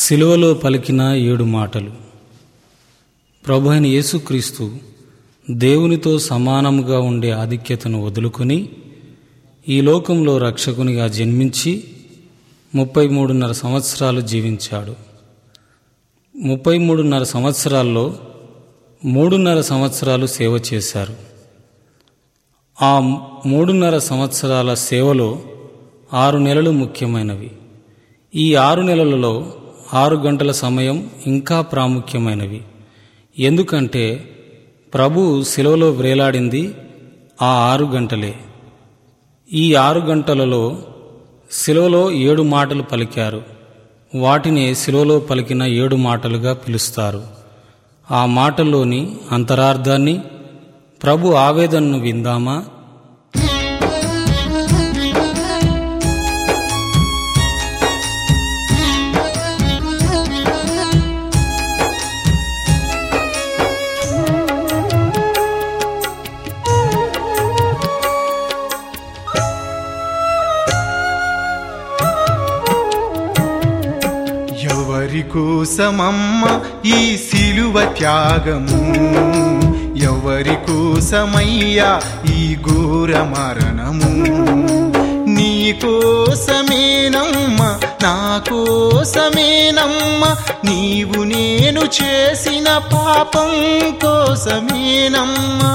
సిలువలో పలికిన ఏడు మాటలు ప్రభు అయిన యేసుక్రీస్తు దేవునితో సమానముగా ఉండే ఆధిక్యతను వదులుకొని ఈ లోకంలో రక్షకునిగా జన్మించి ముప్పై మూడున్నర సంవత్సరాలు జీవించాడు ముప్పై మూడున్నర సంవత్సరాల్లో మూడున్నర సంవత్సరాలు సేవ చేశారు ఆ మూడున్నర సంవత్సరాల సేవలో ఆరు నెలలు ముఖ్యమైనవి ఈ ఆరు నెలలలో ఆరు గంటల సమయం ఇంకా ప్రాముఖ్యమైనవి ఎందుకంటే ప్రభు శిలువలో వ్రేలాడింది ఆ ఆరు గంటలే ఈ ఆరు గంటలలో శిలువలో ఏడు మాటలు పలికారు వాటిని శిలువలో పలికిన ఏడు మాటలుగా పిలుస్తారు ఆ మాటల్లోని అంతరార్థాన్ని ప్రభు ఆవేదనను విందామా ఎవరి కోసమమ్మ ఈ సిలువ త్యాగము ఎవరి కోసమయ్యా ఈ ఘోర మరణము నీ కోసమేనమ్మ నా కోసమేనమ్మ నీవు నేను చేసిన పాపం కోసమేనమ్మా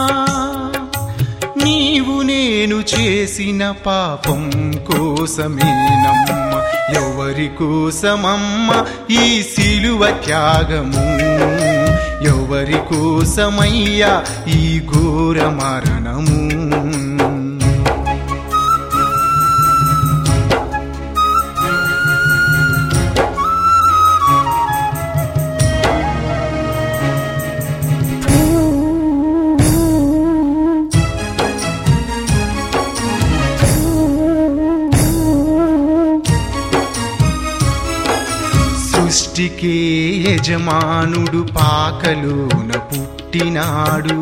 నీవు నేను చేసిన పాపం కోసమేనమ్మ ఎవరి కోసమమ్మ ఈ సిలువ త్యాగము ఎవరి కోసమయ్యా ఈ ఘోర మరణము సృష్టికే యజమానుడు పాకలోన పుట్టినాడు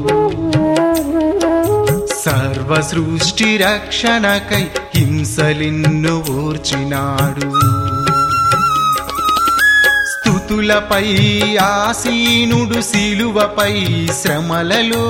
సర్వ సృష్టి రక్షణకై హింసలిన్ను ఓర్చినాడు స్థుతులపై ఆసీనుడు శిలువపై శ్రమలలో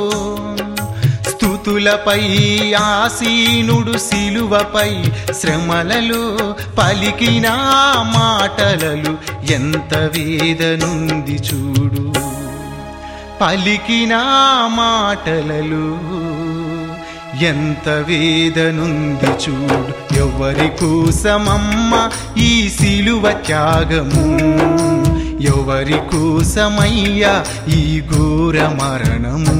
స్థుతులపై ఆసీనుడు శిలువపై శ్రమలలో పలికిన మాటలలు ఎంత వేదనుంది చూడు పలికిన మాటలలు ఎంత వేదనుంది చూడు ఎవరి కోసమమ్మ ఈ సిలువ త్యాగము ఎవరి కోసమయ్యా ఈ ఘోర మరణము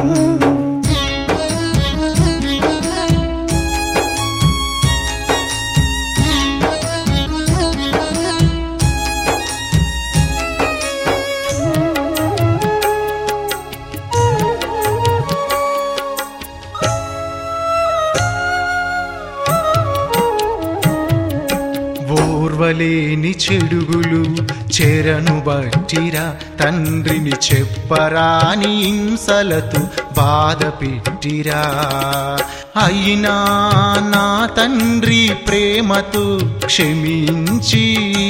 ఓర్వలేని చెడుగులు చెరను బట్టిరా తండ్రిని చెప్పరాని హింసలతో బాధ పెట్టిరా అయినా నా తండ్రి ప్రేమతో క్షమించి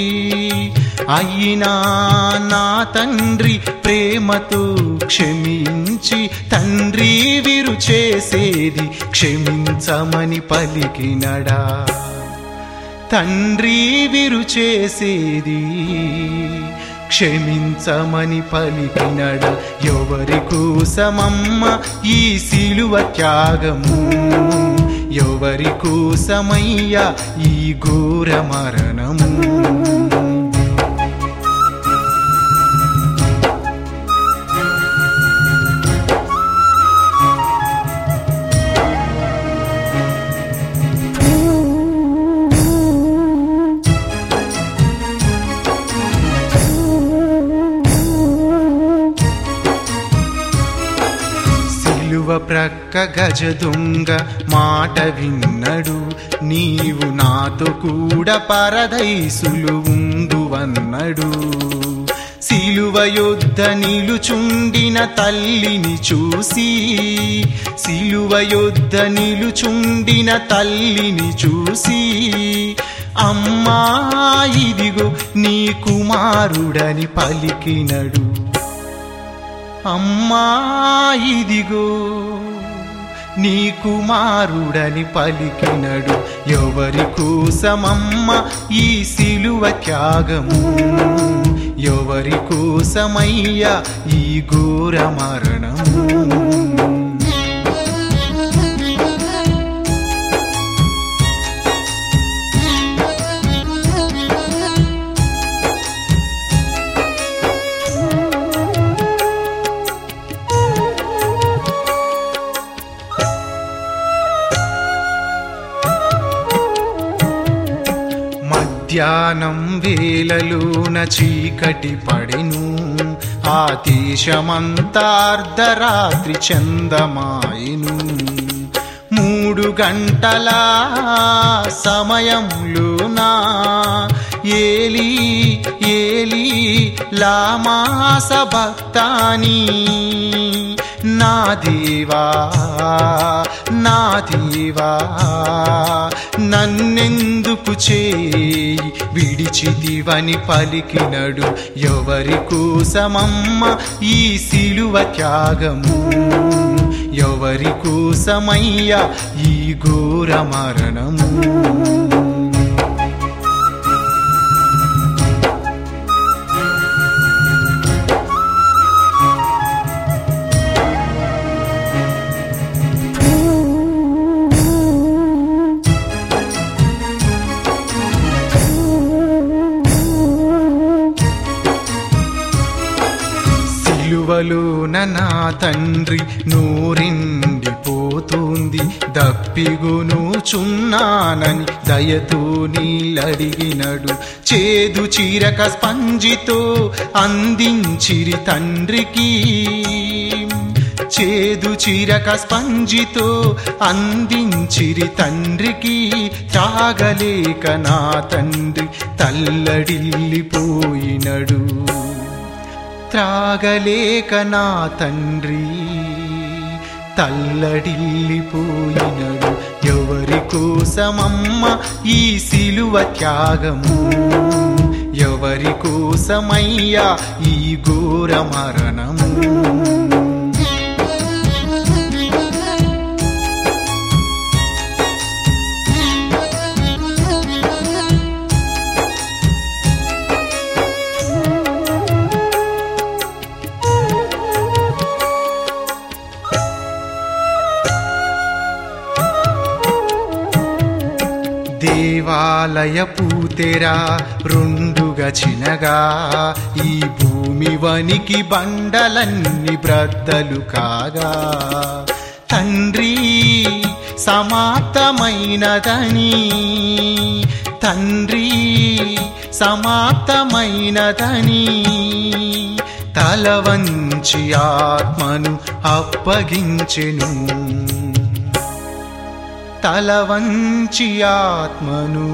అయినా నా తండ్రి ప్రేమతో క్షమించి తండ్రి విరు చేసేది క్షమించమని పలికినడా తండ్రి విరు చేసేది క్షమించమని పలికినడ ఎవరి కోసమమ్మ ఈ సిలువ త్యాగము ఎవరి కోసమయ్యా ఈ ఘోర మరణము సిలువ ప్రక్క గజ దొంగ మాట విన్నడు నీవు నాతో కూడా పరదైసులు ఉందువన్నడు సిలువ యొద్ద నిలుచుండిన తల్లిని చూసి సిలువ యొద్ద నిలుచుండిన తల్లిని చూసి అమ్మా ఇదిగో నీ కుమారుడని పలికినడు అమ్మా ఇదిగో నీ కుమారుడని పలికినడు ఎవరి కోసమమ్మ ఈ సిలువ త్యాగము ఎవరి కోసమయ్యా ఈ ఘోర మరణము మధ్యాహ్నం వేళలోన చీకటి పడెను ఆ దేశమంతా అర్ధరాత్రి చందమాయను మూడు గంటల సమయంలోనా ఏలి ఏలి లామాస భక్తాని నా దేవా నా దేవా నన్నెందుకు చేయి విడిచిదివని పలికినడు ఎవరి కోసమమ్మ ఈ సిలువ త్యాగము ఎవరి కోసమయ్యా ఈ ఘోర మరణము సిలువలోన నా తండ్రి నూరిండిపోతుంది దప్పిగును చున్నానని దయతో నీళ్ళడిగినడు చేదు చీరక స్పంజితో అందించిరి తండ్రికి చేదు చీరక స్పంజితో అందించిరి తండ్రికి తాగలేక నా తండ్రి తల్లడిల్లిపోయినడు త్రాగలేక నా తండ్రి తల్లడిల్లిపోయినడు ఎవరి కోసమమ్మ ఈ సిలువ త్యాగము ఎవరి కోసమయ్యా ఈ ఘోర మరణము దేవాలయ పూతెరా రెండుగా చినగా ఈ భూమి వనికి బండలన్నీ బ్రద్దలు కాగా తండ్రి సమాప్తమైనదని తండ్రి సమాప్తమైనదని తల వంచి ఆత్మను అప్పగించెను తల వంచి ఆత్మను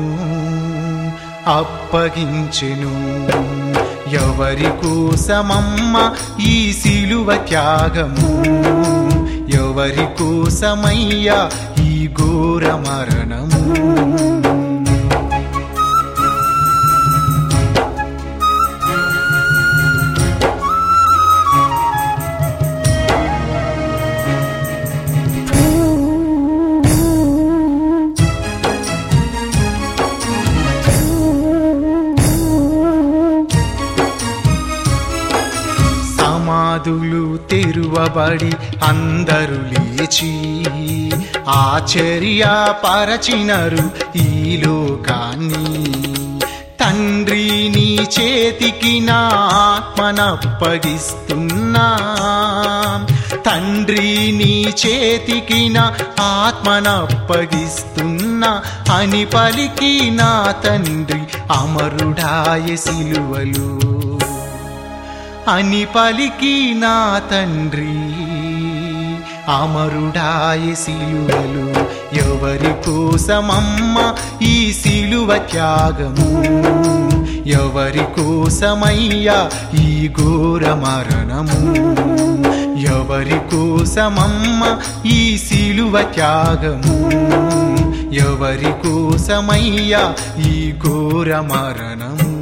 అప్పగించెను ఎవరి కోసమమ్మ ఈ సిలువ త్యాగము ఎవరి కోసమయ్యా ఈ ఘోర మరణము సమాధులు తెరువబడి అందరు లేచి ఆశ్చర్య పరచినరు ఈ లోకాన్ని తండ్రి నీ చేతికి నా ఆత్మనప్పగిస్తున్నా తండ్రి నీ చేతికి నా ఆత్మనప్పగిస్తున్నా అని పలికి నా తండ్రి అమరుడాయ సిలువలు అని పలికి నా తండ్రి అమరుడాయ సిలువలు ఎవరి కోసమమ్మ ఈ సిలువ త్యాగము ఎవరి కోసమయ్యా ఈ ఘోర మరణము ఎవరి కోసమమ్మ ఈ శిలువ త్యాగము ఎవరి కోసమయ్యా ఈ ఘోర మరణము